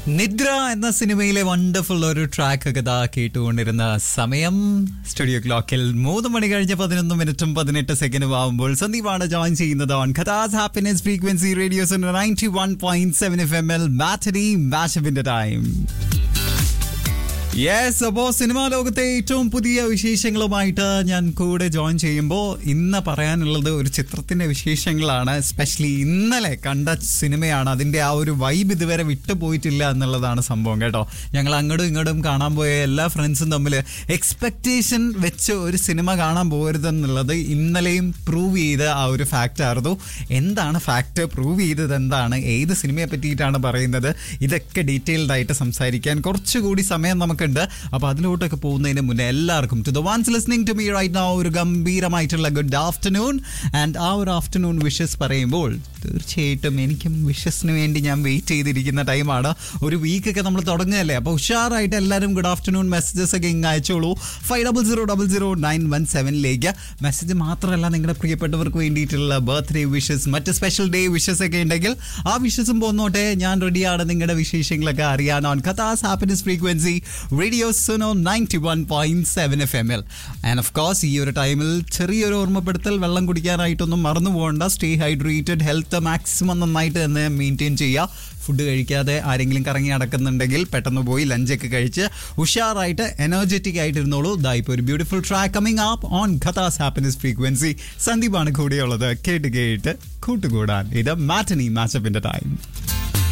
നിദ്ര എന്ന സിനിമയിലെ വണ്ടർഫുൾ ഒരു ട്രാക്ക് ഒക്കെ ഇതാ കേട്ടുകൊണ്ടിരുന്ന സമയം സ്റ്റുഡിയോ ക്ലോക്കിൽ മൂന്ന് മണി കഴിഞ്ഞ് പതിനൊന്ന് മിനിറ്റും പതിനെട്ട് സെക്കൻഡും ആവുമ്പോൾ സന്ദീപാണ് ജോയിൻ ചെയ്യുന്നത് on Qatar's happiness frequency radio's ninety one point seven F M L matinee മാഷപ്പിന്റെ ടൈം യെസ് അപ്പോ സിനിമാ ലോകത്തെ ഏറ്റവും പുതിയ വിശേഷങ്ങളുമായിട്ട് ഞാൻ കൂടെ ജോയിൻ ചെയ്യുമ്പോൾ ഇന്ന് പറയാനുള്ളത് ഒരു ചിത്രത്തിന്റെ വിശേഷങ്ങളാണ് എസ്പെഷ്യലി ഇന്നലെ കണ്ട സിനിമയാണ് അതിന്റെ ആ ഒരു വൈബ് ഇതുവരെ വിട്ടുപോയിട്ടില്ല എന്നുള്ളതാണ് സംഭവം കേട്ടോ ഞങ്ങൾ അങ്ങോട്ടും ഇങ്ങോട്ടും കാണാൻ പോയ എല്ലാ ഫ്രണ്ട്സും തമ്മിൽ എക്സ്പെക്ടേഷൻ വെച്ച് ഒരു സിനിമ കാണാൻ പോകരുതെന്നുള്ളത് ഇന്നലെയും പ്രൂവ് ചെയ്ത ആ ഒരു ഫാക്റ്റ് ആയിരുന്നു എന്താണ് ഫാക്റ്റ് പ്രൂവ് ചെയ്തത് എന്താണ് ഏത് സിനിമയെ പറ്റിയിട്ടാണ് പറയുന്നത് ഇതൊക്കെ ഡീറ്റെയിൽഡ് ആയിട്ട് സംസാരിക്കാൻ കുറച്ചുകൂടി സമയം നമുക്കുണ്ട് അപ്പൊ അതിലോട്ടൊക്കെ പോകുന്നതിന് മുന്നേ എല്ലാവർക്കും to the ones listening to me right now ഒരു ഗംഭീരമായിട്ടുള്ള ഗുഡ് ആഫ്റ്റർനൂൺ ആൻഡ് ആ ഒരു ആഫ്റ്റർനൂൺ വിഷസ് പറയുമ്പോൾ തീർച്ചയായിട്ടും എനിക്കും വിഷസിന് വേണ്ടി ഞാൻ വെയിറ്റ് ചെയ്തിരിക്കുന്ന ടൈമാണ് ഒരു വീക്കൊക്കെ നമ്മൾ തുടങ്ങുകയല്ലേ അപ്പോൾ ഉഷാറായിട്ട് എല്ലാവരും ഗുഡ് ആഫ്റ്റർനൂൺ മെസ്സേജസ് ഒക്കെ ഇങ്ങ് അയച്ചോളൂ five double zero double zero nine one സെവനിലേക്ക് മെസ്സേജ് മാത്രമല്ല നിങ്ങളുടെ പ്രിയപ്പെട്ടവർക്ക് വേണ്ടിയിട്ടുള്ള ബർത്ത്ഡേ വിഷസ് മറ്റ് സ്പെഷ്യൽ ഡേ വിഷസ് ഒക്കെ ഉണ്ടെങ്കിൽ ആ വിഷസും പോന്നോട്ടെ ഞാൻ റെഡിയാണ് നിങ്ങളുടെ വിശേഷങ്ങളൊക്കെ അറിയാൻ on Qatar's happiness frequency radio Suno ninety one point seven F M L and of course ഈ ഒരു ടൈമിൽ ചെറിയൊരു ഓർമ്മപ്പെടുത്തൽ വെള്ളം കുടിക്കാനായിട്ടൊന്നും മറന്നു പോകണ്ട സ്റ്റേ ഹൈഡ്രേറ്റഡ് ഹെൽത്ത് മാക്സിമം നന്നായിട്ട് തന്നെ മെയിൻറ്റെയിൻ ചെയ്യുക ഫുഡ് കഴിക്കാതെ ആരെങ്കിലും കറങ്ങി നടക്കുന്നുണ്ടെങ്കിൽ പെട്ടെന്ന് പോയി ലഞ്ചൊക്കെ കഴിച്ച് ഉഷാറായിട്ട് എനർജറ്റിക് ആയിട്ട് ഇരുന്നോളൂ ദാ ഇപ്പോൾ ഒരു beautiful track coming up on Qatar's happiness frequency സന്ദീപാണ് കൂടിയുള്ളത് കേട്ട് കേട്ട് കൂട്ടുകൂടാൻ ഇത് മാറ്റനി മാച്ചപ്പിന്റെ ടൈം